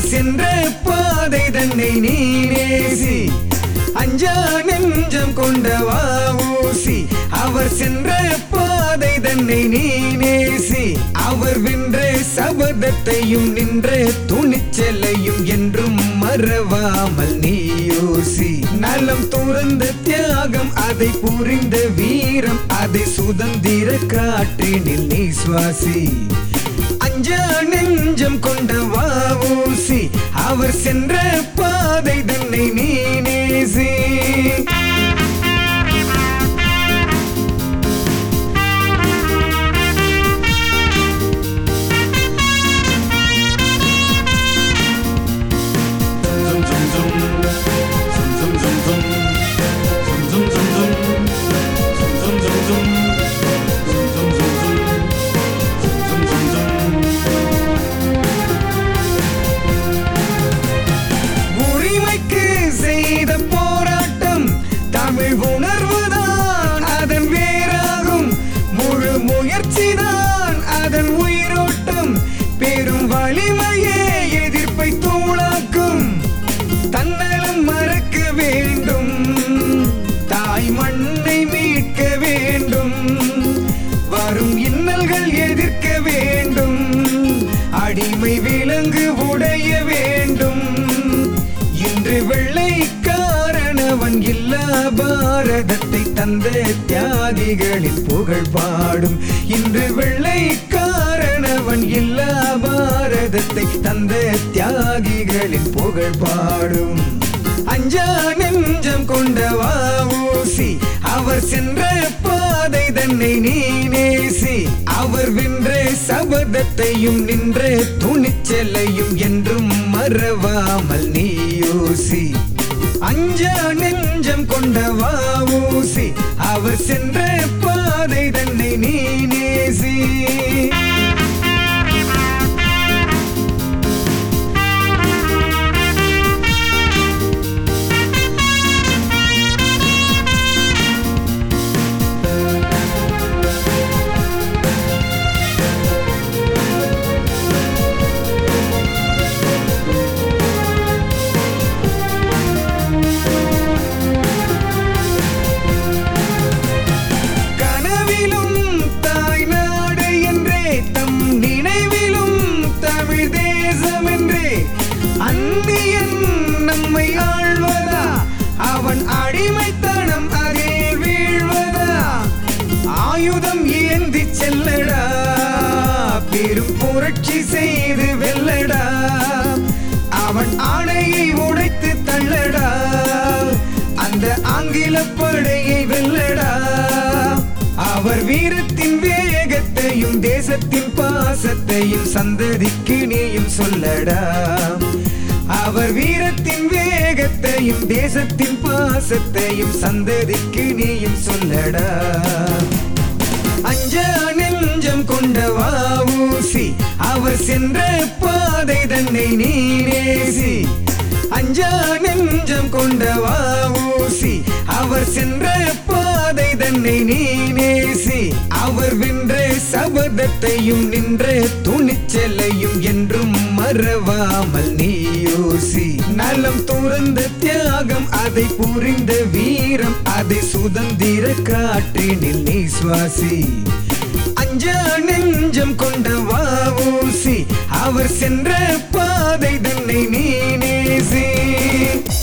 சென்ற பாதை தன்னை நீரேசி அஞ்சா நெஞ்சம் கொண்டவா ஊசி அவர் சென்ற பாதை தன்னை நீனேசி அவர் வென்ற சபதத்தையும் நின்ற துணிச்சலையும் என்றும் மறவாமல் நீ யோசி நலம் துறந்த தியாகம் அதை புரிந்த வீரம் அதை சுதந்திர காற்றினில் நீ சுவாசி அஞ்சா நெஞ்சம் கொண்ட வாவூசி அவர் சென்ற பாதை தன்னை நீ நேசி உரிமைக்கு செய்த போராட்டம் தமிழ் உணர்வுதான் அதன் வேறாகும் முழு முயற்சிதான் அதன் உயிரோட்டம் பெரும் வலிமையே எதிர்ப்பை தூளாக்கும் தன்னலம் மறக்க வேண்டும் தாய் மண்ணை மீட்க வேண்டும் வரும் இன்னல்கள் எதிர்க்க வேண்டும் அடிமை விலங்கு உடைய வேண்டும் இன்று வெள்ளைக்காரனவன் இல்லா பாரதத்தை தந்த தியாகிகளின் புகழ் பாடும் இன்று வெள்ளைக்காரனவன் இல்லா பாரதத்தை தந்த தியாகிகளின் புகழ் பாடும் அஞ்சா நெஞ்சம் கொண்டவா ஊசி அவர் சென்ற பாதை தன்னை நீ நேசி அவர் வென்ற சபதத்தையும் நின்ற துணிச்சலையும் என்றும் மறவாமல் நீ யோசி அஞ்சா நெஞ்சம் கொண்டவா ஊசி அவர் சென்ற பாதை தன்னை நீ நேசி கனவிலும் தாய் நாடு என்றே தம் நினைவிலும் தமிழ் தேசம் என்றே அந்நியன் நம்மை ஆழ்வதா அவன் அடிமைத்தனம் அதில் வீழ்வதா ஆயுதம் ஏந்தி செல்லடா பெரும் புரட்சி செய்து வெல்லடா அவன் ஆணையை உடைத்து தள்ளடா அந்த ஆங்கில படையை வெல்லடா அவர் வீரத்தின் வேகத்தையும் தேசத்தின் பாசத்தையும் சந்ததிக்கு நீயும் சொல்லடா அவர் வீரத்தின் வேகத்தையும் தேசத்தின் பாசத்தையும் சந்ததிக்கு நீயும் சொல்லடா அஞ்சா நெஞ்சம் கொண்டவா ஊசி அவர் சென்ற பாதை தன்னை நீ நேசி அஞ்சா நெஞ்சம் கொண்டவா ஊசி அவர் சென்ற பாதை தன்னை நீ நேசி அவர் வென்ற சபதத்தையும் நின்ற துணிச்சலையும் என்றும் மறவாமல் நீ யோசி நலம் துறந்த தியாகம் அதை புரிந்த வீரம் அதை சுதந்திர காற்றினில் நீ சுவாசி அஞ்சா நெஞ்சம் கொண்ட வாவூசி அவர் சென்ற பாதை தன்னை நீ நேசி